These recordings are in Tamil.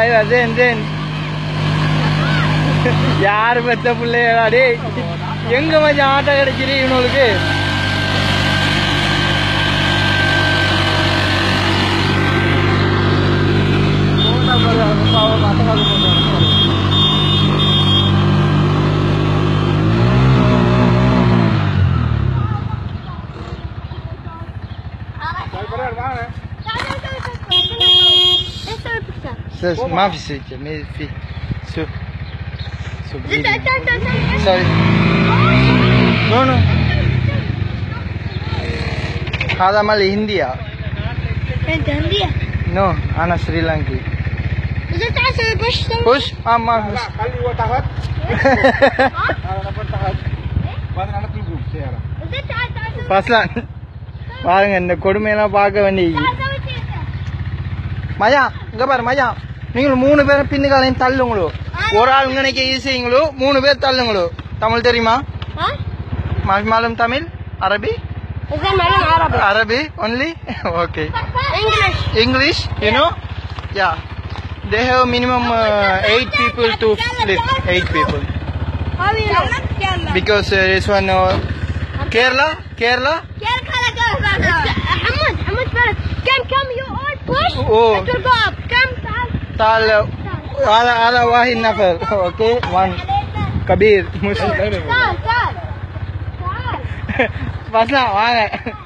ஐயா ஜேன் ஜேன் யாரு பெத்த பிள்ளையடா டேய் எங்க மச்சான் ஆட்டோ கிடைச்சிரு இவனுக்கு Sus, ما في سكة ما في شوف شوف سوري نو نو هذا مال هندية انت هندية نو أنا سريلانكي اذا تعال باش تسوي بوش آه ما بوش Kali gua tahat, kalau dapat tahat, badan anak tunggu, saya. اذا تعال تعال سوي ஃபஸ்ட்லாம் பாருங்க இந்த கொடுமையெல்லாம் பார்க்க வேண்டிய تعال سوي كذا மயா இங்க பாரு மயா நீங்கள் மூணு பேரும் பின்னுக்காலையும் தள்ளுங்களோ ஒரு ஆள் இங்கனைக்கு ஈஸிங்களோ மூணு பேர் தள்ளுங்களோ தமிழ் தெரியுமா ها மா- மாலும் தமிழ் அரபி اذا معلوم عربي அரபி only okay انجلش English, you know? Yeah. They have minimum uh, eight people to live. Eight people. هاوي يلا Because uh, this one, uh, Kerala, Kerala. كيف كذا كذا حمود حمود بلد كم كم يو اول بوش Oh. انت جو اب كم تعال Tal, uh, ala, ala wahid nafar. Okay, one. Kabir, Muslim. تعال تعال تعال பஸ்லாம் வாங்க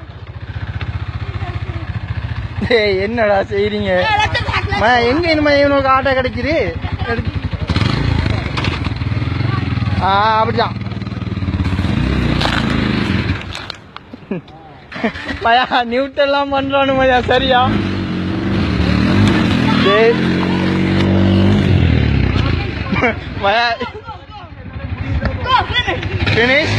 ஏய் என்னடா செய்றீங்க لا تضحك لا மா, எங்க இனிமே இவனுக்கு ஆட்டோ கிடைக்குது எடுத்து- ஆ அப்படிதான் மயா நியூட் எல்லாம் பண்றானு மயா சரியா டேய். மயா جو فينش finish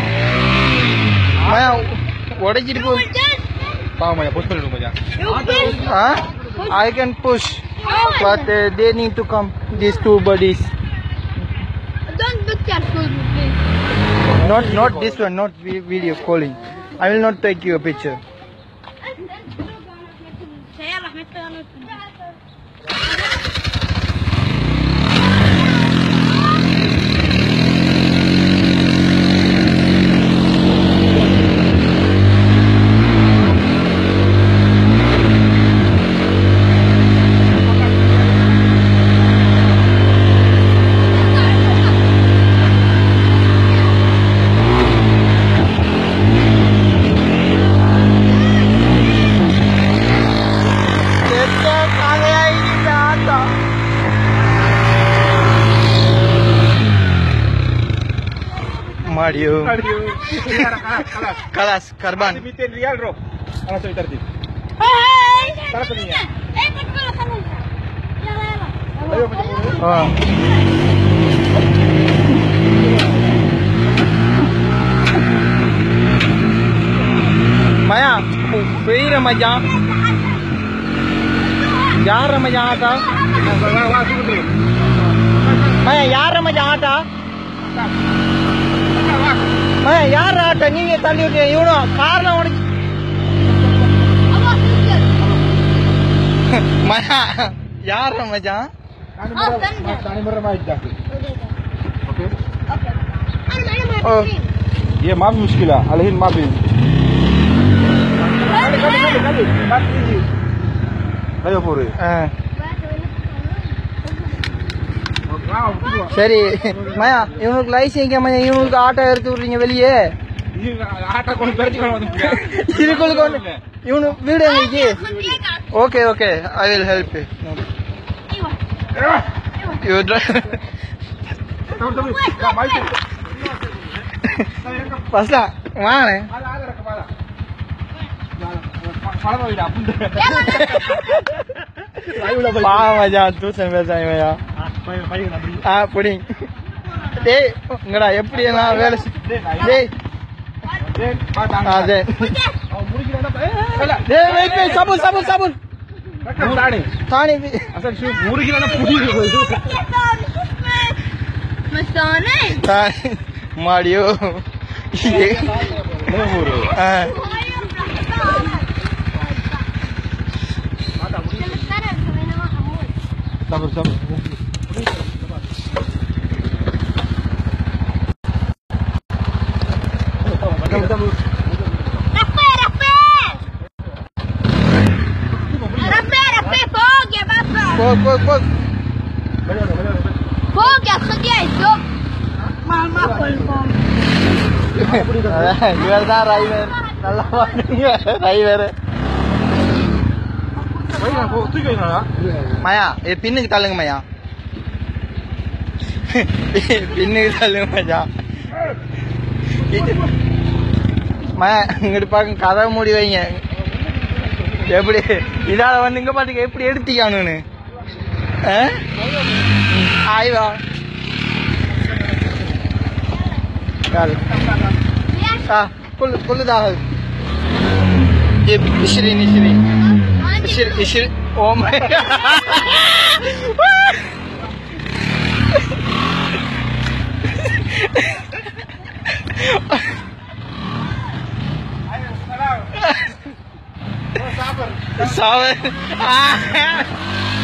மயா உடைச்சிட்டு போ Pakai banyak, push dulu banyak. يو فينش Huh? I can push, but uh, they need to come. These two bodies. Don't be careful, please. Not not this one. Not vi- video calling. I will not take you a picture. سيارة حتى Mario. Aduh, kalah, kalah, kalah. Kalas, Karban. Limitin real, bro. Alas saya tertib. هاي Taruh sininya. ايه بتقول خلينا يلا يلا Ayo, macam ini. Oh. Maya, பெய்கிற மச்சான் யார் மச்சான் atta Wah, wah, wah, tunggu dulu. மயா யார் மச்சான் ஆட்டா Wah, wah. மயா யார் ஆட்டா நீங்க தள்ளி விட்டு இவனும் காரணம் உனக்கு الله تنزل மயா யார் மச்சான் Tani Oh, merah, tanda. tani merah mah dah. Oke. اوكي انا معنا ما Oh. تدرين Iya, ma fi mushkila. Alihin ma fi. Kali, kali, kali, kali. Ma fi. Ayo, Puri. ஆ, Wow, itu. சரி மயா இவனுக்கு லைசன்ஸ் மயா இவனுக்கு ஆட்டோ எடுத்து விடுறீங்க வெளியே Ini ஆட்டா கொண்டு பெருச்சு கொண்டு வந்து இதுக்குள்ள கொண்டு இவனு வீடு எங்களுக்கு okay okay I will help ايوه you Tahu tahu. Enggak mau itu. ஃபர்ஸ்டா வாங்க Ada ada kepala. Kepala mau tidak pun. பாவம் மச்சான் தூசன் பேசாங்க மயா Bayu bayu nak beli. ஆ புடி டேய் இங்கடா எப்படி எல்லாம் வேலை செய்- டேய் Den, matang. ஆ டேய் Oh, muri kita dapat. Eh, kalah. டேய் வெயிட் வெயிட் சபூன் சபூன் சபூன் Rekam tadi. தானி Asal sih muri kita dapat pudi. مستاني தானி மாடியோ Mana buru? ஆ Sabar, sabar. Rappe, rappe! Rappe, rappe, فوق يا بابا போக் போக் போக் فوق يا خديع الزوج ما ما كلكم இவர் தான் டிரைவர் நல்லா பண்ணுங்க டிரைவர் மயா ஏ பின்னுக்கு தள்ளுங்க மயா பின்னுக்கு தள்ளுங்க மயா மயா இங்கிட்டு பாக்க கதை மூடி வைங்க எப்படி இதால வந்து இங்க பாத்துக்க எப்படி எடுத்திக்கானுன்னு ஆய்வா கால் ஆ كل كل ده جيب 20 20 20 20 او ماي Sabar. صعب